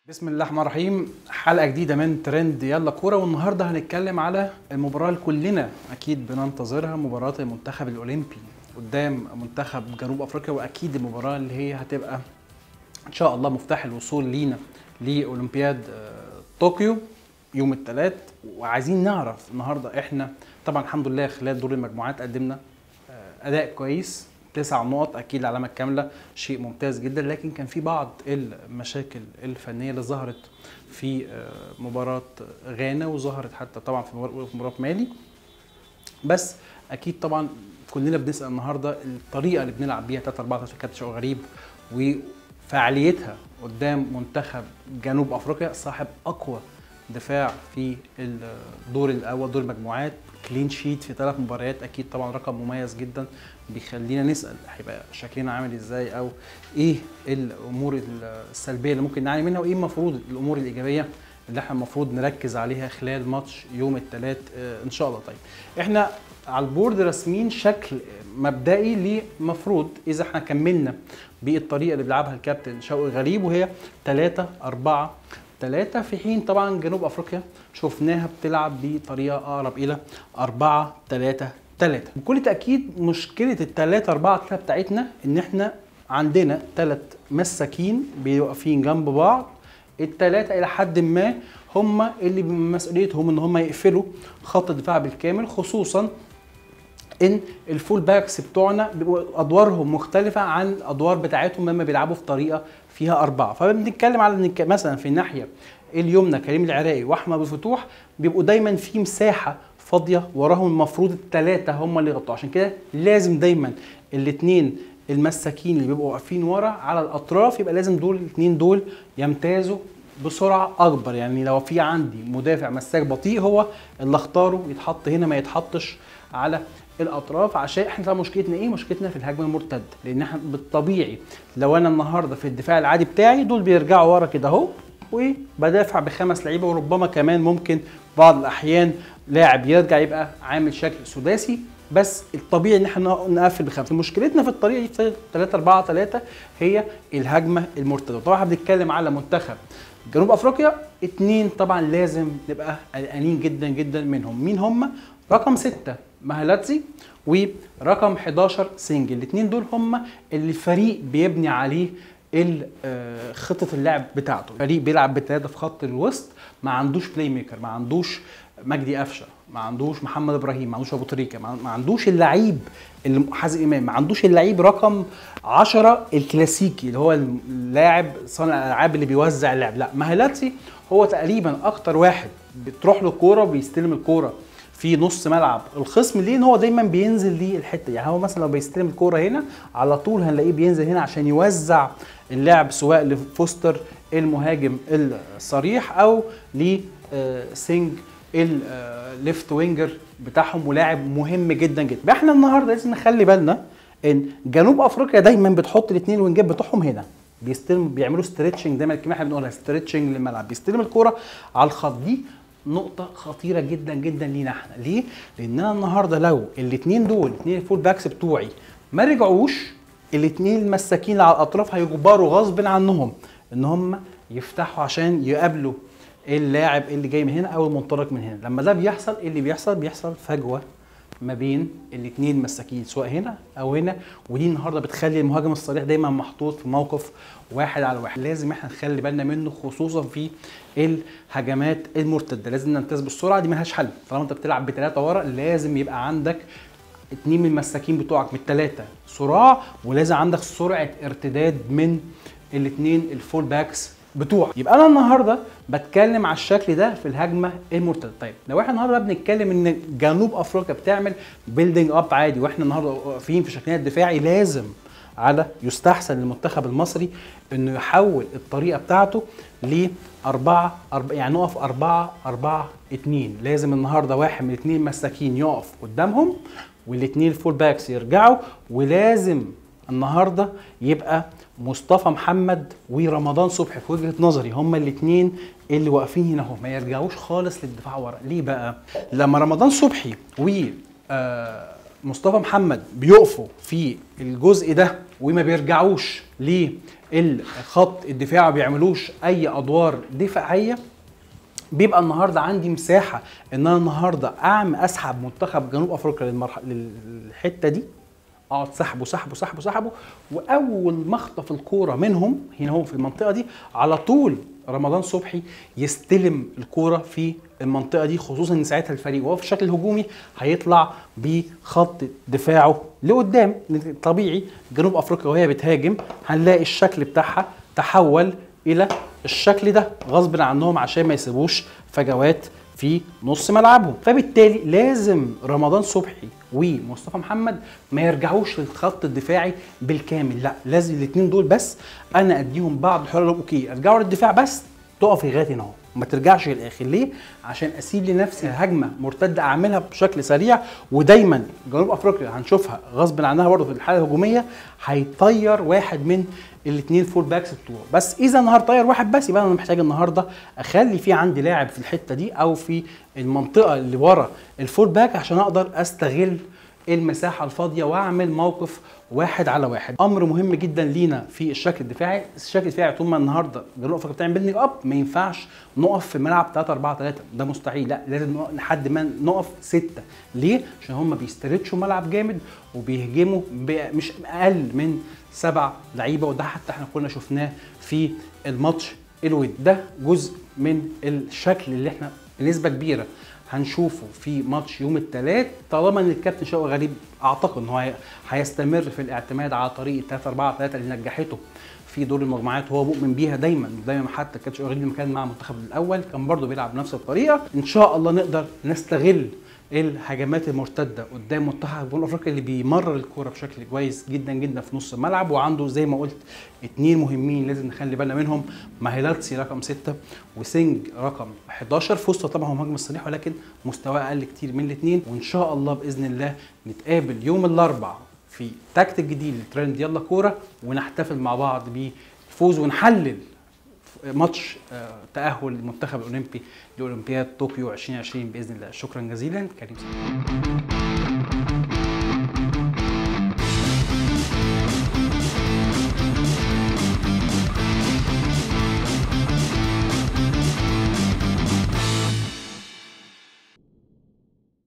بسم الله الرحمن الرحيم حلقه جديده من ترند يلا كوره والنهارده هنتكلم على المباراه اللي كلنا اكيد بننتظرها مباراه المنتخب الاولمبي قدام منتخب جنوب افريقيا واكيد المباراه اللي هي هتبقى ان شاء الله مفتاح الوصول لينا لاولمبياد آه، طوكيو يوم الثلاث وعايزين نعرف النهارده احنا طبعا الحمد لله خلال دور المجموعات قدمنا آه، اداء كويس تسع نقط اكيد العلامه الكامله شيء ممتاز جدا لكن كان في بعض المشاكل الفنيه اللي ظهرت في آه، مباراه غانا وظهرت حتى طبعا في مباراه في مباراه مالي بس اكيد طبعا كلنا بنسال النهارده الطريقه اللي بنلعب بيها 3 4 3 كابتن شوقي غريب وفعاليتها قدام منتخب جنوب افريقيا صاحب اقوى دفاع في الدور الاول دور المجموعات كلين شيت في ثلاث مباريات اكيد طبعا رقم مميز جدا بيخلينا نسال هيبقى شكلنا عامل ازاي او ايه الامور السلبيه اللي ممكن نعاني منها وايه المفروض الامور الايجابيه اللي احنا المفروض نركز عليها خلال ماتش يوم الثلاث ان شاء الله طيب احنا على البورد راسمين شكل مبدئي لمفروض اذا احنا كملنا بالطريقه اللي بيلعبها الكابتن شوقي غريب وهي 3 4 3 في حين طبعا جنوب افريقيا شفناها بتلعب بطريقه اقرب الى 4 3 3 بكل تاكيد مشكله الثلاثة 4 3 بتاعتنا ان احنا عندنا ثلاث مساكين واقفين جنب بعض الثلاثه الى حد ما هم اللي بمسؤوليتهم ان هم يقفلوا خط الدفاع بالكامل خصوصا ان الفول باكس بتوعنا بيبقوا ادوارهم مختلفه عن الادوار بتاعتهم لما بيلعبوا في طريقه فيها اربعه فبنتكلم على ان مثلا في الناحيه اليمنى كريم العراقي واحمد ابو الفتوح بيبقوا دايما في مساحه فاضيه وراهم المفروض الثلاثه هم اللي يغطوا عشان كده لازم دايما الاثنين المساكين اللي بيبقوا واقفين ورا على الاطراف يبقى لازم دول الاثنين دول يمتازوا بسرعه اكبر يعني لو في عندي مدافع مساك بطيء هو اللي اختاره يتحط هنا ما يتحطش على الاطراف عشان احنا طبعا مشكلتنا ايه مشكلتنا في الهجمه المرتده لان احنا بالطبيعي لو انا النهارده في الدفاع العادي بتاعي دول بيرجعوا ورا كده اهو وبدافع بخمس لعيبه وربما كمان ممكن بعض الاحيان لاعب يرجع يبقى عامل شكل سداسي بس الطبيعي ان احنا نقفل بخمسه مشكلتنا في الطريقه دي في 3 4 3 هي الهجمه المرتده طبعا احنا بنتكلم على منتخب جنوب افريقيا اتنين طبعا لازم نبقى قلقانين جدا جدا منهم مين هم رقم ستة مهلاتسي ورقم 11 سنجل الاثنين دول هم اللي الفريق بيبني عليه خطه اللعب بتاعته الفريق بيلعب بثلاثه في خط الوسط ما عندوش بلاي ميكر ما عندوش مجدي قفشه ما عندوش محمد ابراهيم ما عندوش ابو تريكه ما عندوش اللعيب اللي حازم امام ما عندوش اللعيب رقم 10 الكلاسيكي اللي هو اللاعب صانع الالعاب اللي بيوزع اللعب لا مهلاتسي هو تقريبا اكتر واحد بتروح له الكوره وبيستلم الكوره في نص ملعب الخصم ليه ان هو دايما بينزل ليه الحته يعني هو مثلا لو بيستلم الكوره هنا على طول هنلاقيه بينزل هنا عشان يوزع اللعب سواء لفوستر المهاجم الصريح او لسينج الليفت وينجر بتاعهم ولاعب مهم جدا جدا احنا النهارده لازم نخلي بالنا ان جنوب افريقيا دايما بتحط الاثنين وينجات بتوعهم هنا بيستلم بيعملوا ستريتشنج دايما الكلمه احنا بنقولها ستريتشنج للملعب بيستلم الكوره على الخط دي نقطة خطيرة جدا جدا لينا احنا، ليه؟ لأن أنا النهارده لو الاثنين دول الاثنين الفول باكس بتوعي ما رجعوش الاثنين المساكين اللي على الأطراف هيجبروا غصب عنهم إن هم يفتحوا عشان يقابلوا اللاعب اللي جاي من هنا أو المنطلق من هنا، لما ده بيحصل إيه اللي بيحصل؟ بيحصل فجوة ما بين الاثنين مساكين سواء هنا او هنا ودي النهارده بتخلي المهاجم الصريح دايما محطوط في موقف واحد على واحد لازم احنا نخلي بالنا منه خصوصا في الهجمات المرتده لازم ننتز بالسرعه دي ملهاش حل طالما انت بتلعب بثلاثه ورا لازم يبقى عندك اتنين من المساكين بتوعك من الثلاثه صراع ولازم عندك سرعه ارتداد من الاثنين الفول باكس بتوعك يبقى انا النهارده بتكلم على الشكل ده في الهجمه المرتده طيب لو احنا النهارده بنتكلم ان جنوب افريقيا بتعمل بيلدينج اب عادي واحنا النهارده واقفين في شكلنا الدفاعي لازم على يستحسن للمنتخب المصري انه يحول الطريقه بتاعته ل 4 يعني نقف 4 4 2 لازم النهارده واحد من الاثنين مساكين يقف قدامهم والاثنين الفول باكس يرجعوا ولازم النهارده يبقى مصطفى محمد ورمضان صبحي في وجهه نظري هما الاثنين اللي واقفين هنا اهو ما يرجعوش خالص للدفاع ورا ليه بقى لما رمضان صبحي و آه مصطفى محمد بيقفوا في الجزء ده وما بيرجعوش للخط الدفاع وما بيعملوش اي ادوار دفاعيه بيبقى النهارده عندي مساحه ان انا النهارده اعمل اسحب منتخب جنوب افريقيا للمرحله للحته دي اقعد سحبه سحبه سحبه سحبه واول ما اخطف الكوره منهم هنا هو في المنطقه دي على طول رمضان صبحي يستلم الكوره في المنطقه دي خصوصا ان ساعتها الفريق وهو في الشكل الهجومي هيطلع بخط دفاعه لقدام طبيعي جنوب افريقيا وهي بتهاجم هنلاقي الشكل بتاعها تحول الى الشكل ده غصب عنهم عشان ما يسيبوش فجوات في نص ملعبهم فبالتالي لازم رمضان صبحي ومصطفى محمد ما يرجعوش للخط الدفاعي بالكامل لا لازم الاثنين دول بس انا اديهم بعض الحلول اوكي ارجعوا للدفاع بس تقف لغايه هنا اهو ما ترجعش للاخر ليه عشان اسيب لنفسي هجمه مرتده اعملها بشكل سريع ودايما جنوب افريقيا هنشوفها غصب عنها برضه في الحاله الهجوميه هيطير واحد من الاثنين فول باكس بتوعه بس اذا النهارده طير واحد بس يبقى انا محتاج النهارده اخلي في عندي لاعب في الحته دي او في المنطقه اللي ورا الفول باك عشان اقدر استغل المساحه الفاضيه واعمل موقف واحد على واحد امر مهم جدا لينا في الشكل الدفاعي الشكل الدفاعي طول ما النهارده جنوب افريقيا بتعمل بيلدنج اب ما ينفعش نقف في ملعب 3 4 3 ده مستحيل لا لازم لحد ما نقف 6 ليه عشان هم بيسترتشوا ملعب جامد وبيهجموا مش اقل من سبع لعيبه وده حتى احنا كنا شفناه في الماتش الود ده جزء من الشكل اللي احنا بنسبه كبيره هنشوفه في ماتش يوم الثلاث طالما ان الكابتن شوقي غريب اعتقد ان هو هيستمر في الاعتماد على طريقه 3 4 3 اللي نجحته في دور المجموعات وهو مؤمن بيها دايما دايما حتى الكابتن شوقي غريب لما كان مع المنتخب الاول كان برضه بيلعب بنفس الطريقه ان شاء الله نقدر نستغل الهجمات المرتده قدام منتخب جنوب افريقيا اللي بيمرر الكوره بشكل كويس جدا جدا في نص الملعب وعنده زي ما قلت اتنين مهمين لازم نخلي بالنا منهم ماهيلاتسي رقم 6 وسينج رقم 11 في وسط طبعا مهاجم الصريح ولكن مستواه اقل كتير من الاثنين وان شاء الله باذن الله نتقابل يوم الاربعاء في تكتيك جديد لترند يلا كوره ونحتفل مع بعض بالفوز ونحلل ماتش تاهل المنتخب الاولمبي لاولمبياد طوكيو 2020 باذن الله شكرا جزيلا كريم